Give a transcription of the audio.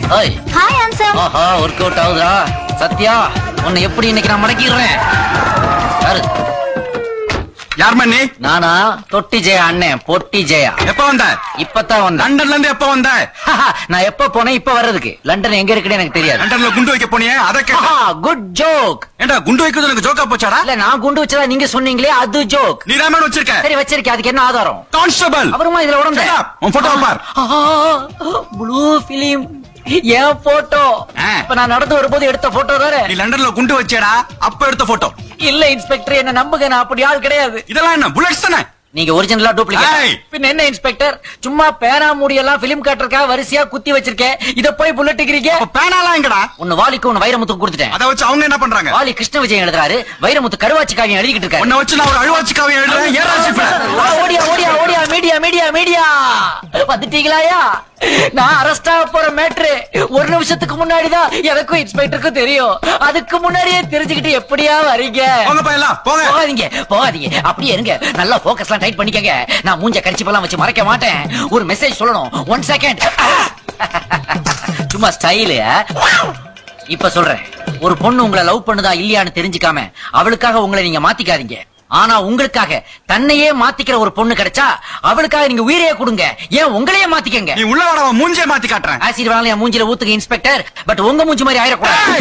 ஓய் hi handsome ஆஹா work out ஆகுதா சத்யா உன்னை எப்படி இன்னைக்கு நான் மடக்கிடுறேன் யாரு யார் மண்ணி நானா தொட்டி ஜெயா அண்ணன் பொட்டி ஜெயா எப்ப வந்த இப்பதான் வந்தேன் லண்டன்ல இருந்து எப்ப வந்த நான் எப்ப போனேன் இப்ப வர்றதுக்கு லண்டன் எங்க இருக்குன்னு எனக்கு தெரியாது லண்டன்ல குண்டு வைக்க போனியே அதை கேட்ட குட் ஜோக் ஏண்டா குண்டு வைக்கிறது எனக்கு ஜோக்கா போச்சாடா இல்ல நான் குண்டு வச்சதா நீங்க சொன்னீங்களே அது ஜோக் நீ தான் வச்சிருக்க சரி வச்சிருக்கேன் அதுக்கு என்ன ஆதாரம் கான்ஸ்டபிள் அப்புறமா இதுல உடம்பு Shut up. உன் photo பார். ப்ளூ பிலிம் என் போட்டோ ஆ. இப்ப நான் நடந்து வரும்போது எடுத்த போட்டோ தானே நீ லண்டன்ல குண்டு வச்சேடா அப்ப எடுத்த போட்டோ இல்ல இன்ஸ்பெக்டர் என்ன நம்புங்க நான் அப்படி ஆள் கிடையாது இதெல்லாம் என்ன புல்லட்ஸ் தானே நீங்க ஒரிஜினலா ஏய். டூப்ளிகேட் பின்ன என்ன இன்ஸ்பெக்டர் சும்மா பேனா மூடி எல்லாம் பிலிம் கட்டுறக்கா வரிசையா குத்தி வச்சிருக்கேன் இத போய் புல்லட் டிக்கிறீங்க அப்ப பேனாலாம் எங்கடா ஒன்னு வாலிக்கு ஒன்னு வைரமுத்துக்கு கொடுத்துட்டேன் அத வச்சு அவங்க என்ன பண்றாங்க வாலி கிருஷ்ண விஜயன் எழுதுறாரு வைரமுத்து கருவாச்சி காவியம் எழுதிக்கிட்டு இருக்காரு உன்னை வச்சு நான் ஒரு அழுவாச்சி காவியம் எழுதுறேன் ஏன் ராசிப்ப ஆ, ஓடியா ஓடியா ஓடியா மீடியா மீடியா மீடியா வந்துட்டீங்களாயா நான் அரெஸ்ட் ஆக போற மேட்ரு ஒரு நிமிஷத்துக்கு முன்னாடி தான் எனக்கும் இன்ஸ்பெக்டருக்கும் தெரியும் அதுக்கு முன்னாடியே தெரிஞ்சுக்கிட்டு எப்படியா வரீங்க போங்க போயலாம் போங்க போகாதீங்க போகாதீங்க அப்படியே இருங்க நல்லா போக்கஸ்லாம் டைட் பண்ணிக்கங்க நான் மூஞ்ச கரிச்சிப்பெல்லாம் வச்சு மறைக்க மாட்டேன் ஒரு மெசேஜ் சொல்லணும் ஒன் செகண்ட் சும்மா ஸ்டைலு இப்ப சொல்றேன் ஒரு பொண்ணு உங்களை லவ் பண்ணுதா இல்லையான்னு தெரிஞ்சுக்காம அவளுக்காக உங்களை நீங்க மாத்திக்காதீங்க ஆனா உங்களுக்காக தன்னையே மாத்திக்கிற ஒரு பொண்ணு கிடைச்சா அவளுக்காக நீங்க உயிரையே கொடுங்க ஏன் உங்களையே மாத்திக்கங்க நீ உள்ள வர மூஞ்சே மாத்தி காட்டுறேன் ஆசிட் வேணாலும் என் மூஞ்சில ஊத்துங்க இன்ஸ்பெக்டர் பட் உங்க மூஞ்சி மாதிரி ஆயிடக்கூடாது